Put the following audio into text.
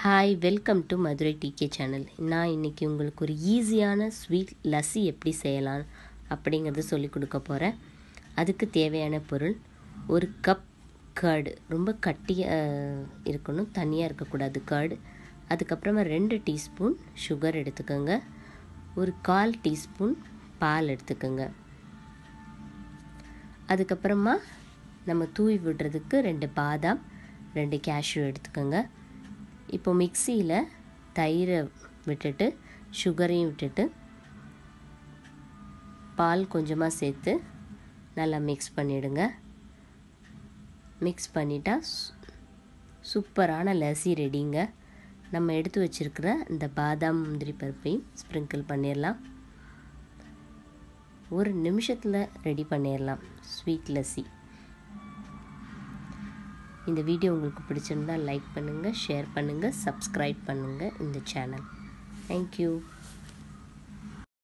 hi welcome to Madurai TK channel நான் இன்றைக்கி உங்களுக்கு ஒரு ஈஸியான ஸ்வீட் லஸ்ஸி எப்படி செய்யலாம் அப்படிங்கிறத சொல்லி கொடுக்க போகிறேன் அதுக்கு தேவையான பொருள் ஒரு கப் கர்டு ரொம்ப கட்டியாக இருக்கணும் தனியாக இருக்கக்கூடாது கர்டு அதுக்கப்புறமா ரெண்டு டீஸ்பூன் சுகர் எடுத்துக்கோங்க ஒரு கால் டீஸ்பூன் பால் எடுத்துக்கோங்க அதுக்கப்புறமா நம்ம தூவி விடுறதுக்கு ரெண்டு பாதாம் ரெண்டு கேஷ்யூ எடுத்துக்கோங்க இப்போ மிக்சியில் தயிரை விட்டுட்டு சுகரையும் விட்டுட்டு பால் கொஞ்சமாக சேர்த்து நல்லா மிக்ஸ் பண்ணிவிடுங்க மிக்ஸ் பண்ணிட்டா சூப்பரான லஸ்ஸி ரெடிங்க நம்ம எடுத்து வச்சுருக்கிற இந்த பாதாம் முந்திரி பருப்பையும் ஸ்ப்ரிங்கிள் பண்ணிடலாம் ஒரு நிமிஷத்தில் ரெடி பண்ணிடலாம் ஸ்வீட் லஸ்ஸி இந்த வீடியோ உங்களுக்கு பிடிச்சிருந்தால் லைக் பண்ணுங்கள் ஷேர் பண்ணுங்கள் சப்ஸ்கிரைப் பண்ணுங்கள் இந்த சேனல் தேங்க்யூ